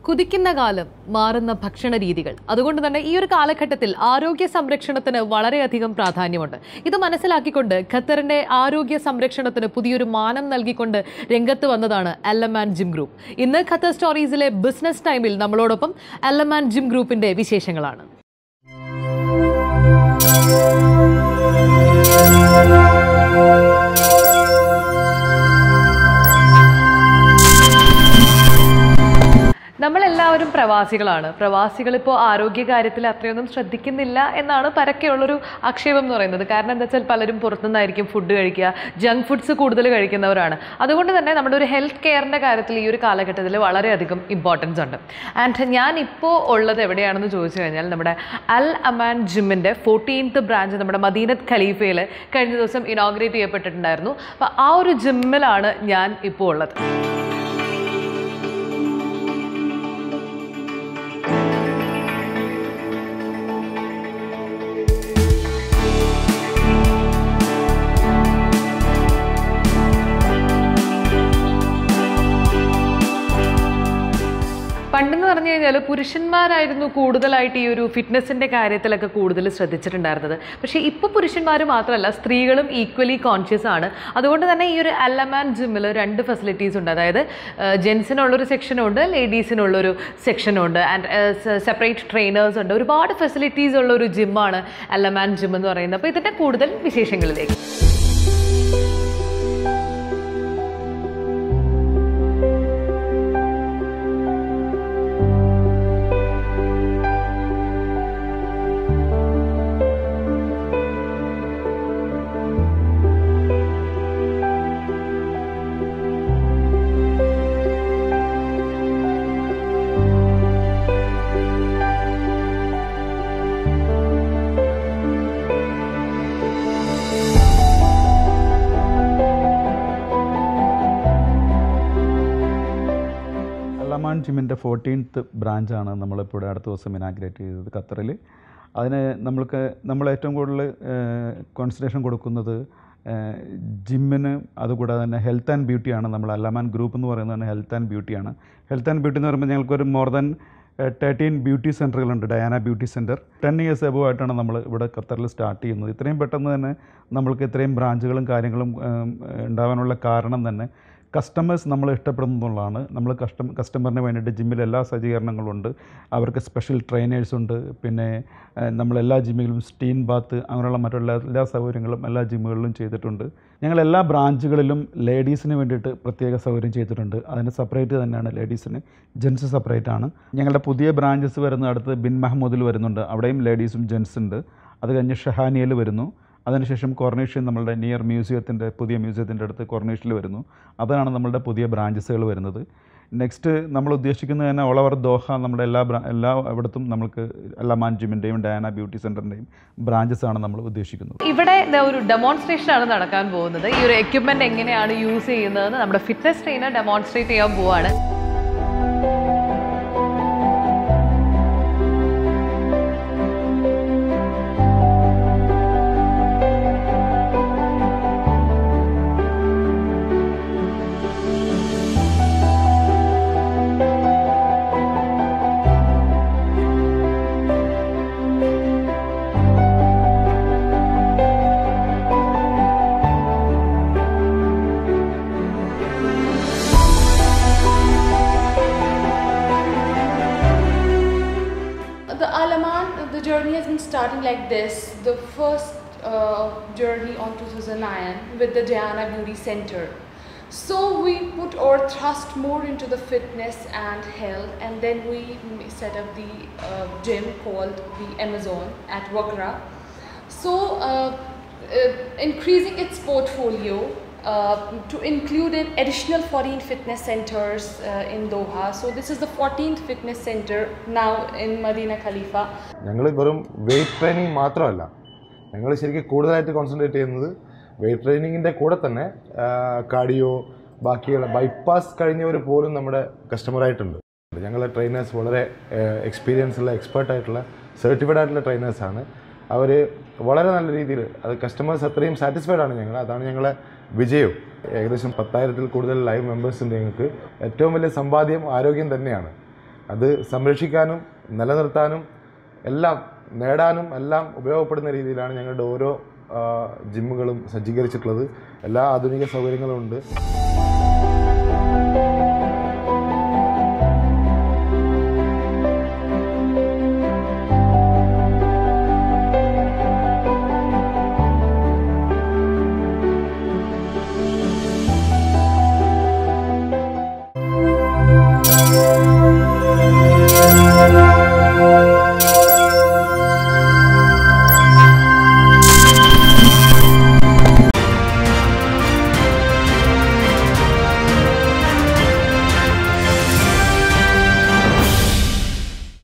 കുതിക്കുന്ന കാലം മാറുന്ന ഭക്ഷണ രീതികൾ അതുകൊണ്ട് തന്നെ ഈ ഒരു കാലഘട്ടത്തിൽ ആരോഗ്യ സംരക്ഷണത്തിന് വളരെയധികം പ്രാധാന്യമുണ്ട് ഇത് മനസ്സിലാക്കിക്കൊണ്ട് ഖത്തറിന്റെ ആരോഗ്യ സംരക്ഷണത്തിന് പുതിയൊരു മാനം നൽകിക്കൊണ്ട് രംഗത്ത് വന്നതാണ് എല്ലമാൻ ജിം ഗ്രൂപ്പ് ഇന്ന് ഖത്തർ സ്റ്റോറീസിലെ ബിസിനസ് ടൈമിൽ നമ്മളോടൊപ്പം എല്ലമാൻ ജിം ഗ്രൂപ്പിന്റെ വിശേഷങ്ങളാണ് നമ്മളെല്ലാവരും പ്രവാസികളാണ് പ്രവാസികൾ ഇപ്പോൾ ആരോഗ്യകാര്യത്തിൽ അത്രയൊന്നും ശ്രദ്ധിക്കുന്നില്ല എന്നാണ് പരക്കെയുള്ളൊരു ആക്ഷേപം എന്ന് പറയുന്നത് കാരണം എന്താ വെച്ചാൽ പലരും പുറത്തുനിന്നായിരിക്കും ഫുഡ് കഴിക്കുക ജങ്ക് ഫുഡ്സ് കൂടുതൽ കഴിക്കുന്നവരാണ് അതുകൊണ്ട് തന്നെ നമ്മുടെ ഒരു ഹെൽത്ത് കെയറിൻ്റെ കാര്യത്തിൽ ഈ ഒരു കാലഘട്ടത്തിൽ വളരെയധികം ഇമ്പോർട്ടൻസ് ഉണ്ട് ആൻഡ് ഞാൻ ഇപ്പോൾ ഉള്ളത് എവിടെയാണെന്ന് ചോദിച്ചു കഴിഞ്ഞാൽ നമ്മുടെ അൽ അമാൻ ജിമ്മിൻ്റെ ഫോർട്ടീൻത്ത് ബ്രാഞ്ച് നമ്മുടെ മദീനത്ത് ഖലീഫയിൽ കഴിഞ്ഞ ദിവസം ഇനോഗ്രേറ്റ് ചെയ്യപ്പെട്ടിട്ടുണ്ടായിരുന്നു അപ്പോൾ ആ ഒരു ജിമ്മിലാണ് ഞാൻ ഇപ്പോൾ ഉള്ളത് പണ്ടെന്ന് പറഞ്ഞു കഴിഞ്ഞാൽ പുരുഷന്മാരായിരുന്നു കൂടുതലായിട്ട് ഈ ഒരു ഫിറ്റ്നസിൻ്റെ കാര്യത്തിലൊക്കെ കൂടുതൽ ശ്രദ്ധിച്ചിട്ടുണ്ടായിരുന്നത് പക്ഷേ ഇപ്പോൾ പുരുഷന്മാർ മാത്രമല്ല സ്ത്രീകളും ഈക്വലി കോൺഷ്യസ് ആണ് അതുകൊണ്ട് തന്നെ ഈ ഒരു അല്ലമാൻ ജിമ്മിൽ രണ്ട് ഫെസിലിറ്റീസ് ഉണ്ട് അതായത് ജെൻസിനുള്ളൊരു സെക്ഷനും ഉണ്ട് ലേഡീസിനുള്ളൊരു സെക്ഷനും ഉണ്ട് ആൻഡ് സെപ്പറേറ്റ് ട്രെയിനേഴ്സ് ഉണ്ട് ഒരുപാട് ഫെസിലിറ്റീസ് ഉള്ള ഒരു ജിമ്മാണ് അല്ലമാൻ ജിം എന്ന് പറയുന്നത് അപ്പോൾ ഇതിൻ്റെ കൂടുതൽ വിശേഷങ്ങളിലേക്ക് അല്ലമാൻ ജിമ്മിൻ്റെ ഫോർട്ടീൻത്ത് ബ്രാഞ്ചാണ് നമ്മളിപ്പോൾ ഇവിടെ അടുത്ത ദിവസം ഇനാഗ്രേറ്റ് ചെയ്തത് ഖത്തറിൽ അതിന് നമ്മൾക്ക് നമ്മൾ ഏറ്റവും കൂടുതൽ കോൺസെൻട്രേഷൻ കൊടുക്കുന്നത് ഏഹ്, ജിമ്മിന് അതുകൂടാതെ തന്നെ ഹെൽത്ത് ആൻഡ് ബ്യൂട്ടിയാണ് നമ്മൾ അല്ലമാൻ ഗ്രൂപ്പ് എന്ന് പറയുന്നത് തന്നെ ഹെൽത്ത് ആൻഡ് ബ്യൂട്ടിയാണ് ഹെൽത്ത് ആൻഡ് ബ്യൂട്ടി എന്ന് പറയുമ്പോൾ ഞങ്ങൾക്കൊരു മോർ ദാൻ തേർട്ടീൻ ബ്യൂട്ടി സെൻറ്ററുകളുണ്ട് Diana beauty centre ten years above ആയിട്ടാണ് നമ്മൾ ഇവിടെ ഖത്തറിൽ സ്റ്റാർട്ട് ചെയ്യുന്നത് ഇത്രയും പെട്ടെന്ന് തന്നെ നമ്മൾക്ക് ഇത്രയും ബ്രാഞ്ചുകളും കാര്യങ്ങളും ഏം, ഉണ്ടാവാനുള്ള കാരണം തന്നെ കസ്റ്റമേഴ്സ് നമ്മൾ ഇഷ്ടപ്പെടുന്നു എന്നുള്ളതാണ് നമ്മൾ കസ്റ്റം കസ്റ്റമറിന് വേണ്ടിയിട്ട് ജിമ്മിൽ എല്ലാ സജ്ജീകരണങ്ങളും ഉണ്ട് അവർക്ക് സ്പെഷ്യൽ ട്രെയിനേഴ്സ് ഉണ്ട് പിന്നെ ഏഹ്, നമ്മളെല്ലാ ജിമ്മുകളിലും സ്റ്റീം ബാത്ത് അങ്ങനെയുള്ള മറ്റുള്ള എല്ലാ സൗകര്യങ്ങളും എല്ലാ ജിമ്മുകളിലും ചെയ്തിട്ടുണ്ട് ഞങ്ങൾ എല്ലാ ബ്രാഞ്ചുകളിലും ലേഡീസിന് വേണ്ടിയിട്ട് പ്രത്യേക സൗകര്യം ചെയ്തിട്ടുണ്ട് അതിന് സെപ്പറേറ്റ് തന്നെയാണ് ലേഡീസിന് ജെൻസ് സെപ്പറേറ്റ് ആണ് ഞങ്ങളുടെ പുതിയ ബ്രാഞ്ചസ് വരുന്ന അടുത്ത് ബിൻ മഹമ്മൂദിൽ വരുന്നുണ്ട് അവിടെയും ലേഡീസും ജെൻസ് ഉണ്ട് അത് കഴിഞ്ഞ് ഷഹാനിയയിൽ വരുന്നു അതിനുശേഷം കോർണേഷ്യൻ നമ്മളുടെ നിയർ മ്യൂസിയത്തിൻ്റെ പുതിയ മ്യൂസിയത്തിൻ്റെ അടുത്ത് കോർണേഷ്യയിൽ വരുന്നു അതാണ് നമ്മളുടെ പുതിയ ബ്രാഞ്ചസുകൾ വരുന്നത് നെക്സ്റ്റ് നമ്മൾ ഉദ്ദേശിക്കുന്നത് തന്നെ ഓൾ ഓവർ ദോഹ നമ്മുടെ എല്ലാ ബ്രാ എല്ലാ ഇവിടത്തും നമുക്ക് അല്ലമാൻ ജിമ്മിൻ്റെയും ഡയാന ബ്യൂട്ടി സെൻറ്ററിൻ്റെയും ബ്രാഞ്ചസ് ആണ് നമ്മൾ ഉദ്ദേശിക്കുന്നത് ഇവിടെ ദാ ഒരു ഡെമോൺസ്ട്രേഷൻ ആണ് നടക്കാൻ പോകുന്നത് ഈ ഒരു എക്യുപ്മെന്റ് എങ്ങനെയാണ് യൂസ് ചെയ്യുന്നതെന്ന് നമ്മുടെ ഫിറ്റ്നസ് ട്രെയിനർ ഡെമോൺസ്ട്രേറ്റ് ചെയ്യാൻ പോവാണ് The Alaman, the journey has been starting like this. The first uh, journey on 2009 with the Diana Beauty Center. So we put our thrust more into the fitness and health, and then we m- set up the uh, gym called the Amazon at Wagra. So uh, uh, increasing its portfolio uh, to include an additional 14 fitness centers uh, in Doha. So this is the 14th fitness center now in Medina Khalifa. ഞങ്ങൾ വെറും wait training മാത്രമല്ല ഞങ്ങൾ ശരിക്കും കൂടുതലായിട്ട് concentrate ചെയ്യുന്നത് wait ട്രെയിനിങ്ങിൻ്റെ കൂടെ തന്നെ cardio ബാക്കിയുള്ള ബൈപ്പാസ് കഴിഞ്ഞവർ പോലും നമ്മുടെ കസ്റ്റമറായിട്ടുണ്ട് ഞങ്ങളെ ട്രെയിനേഴ്സ് വളരെ എക്സ്പീരിയൻസ് ഉള്ള എക്സ്പേർട്ട് ആയിട്ടുള്ള സർട്ടിഫൈഡ് ആയിട്ടുള്ള ട്രെയിനേഴ്സാണ് അവർ വളരെ നല്ല രീതിയിൽ അത് കസ്റ്റമേഴ്സ് അത്രയും സാറ്റിസ്ഫൈഡ് ആണ് ഞങ്ങൾ അതാണ് ഞങ്ങളെ വിജയവും ഏകദേശം പത്തായിരത്തിൽ കൂടുതൽ ലൈവ് മെമ്പേഴ്സ് ഉണ്ട് ഞങ്ങൾക്ക് ഏറ്റവും വലിയ സമ്പാദ്യം ആരോഗ്യം തന്നെയാണ് അത് സംരക്ഷിക്കാനും നിലനിർത്താനും എല്ലാം നേടാനും എല്ലാം ഉപയോഗപ്പെടുന്ന രീതിയിലാണ് ഞങ്ങളുടെ ഓരോ ആ, ജിമ്മുകളും സജ്ജീകരിച്ചിട്ടുള്ളത് എല്ലാ ആധുനിക സൗകര്യങ്ങളും ഉണ്ട്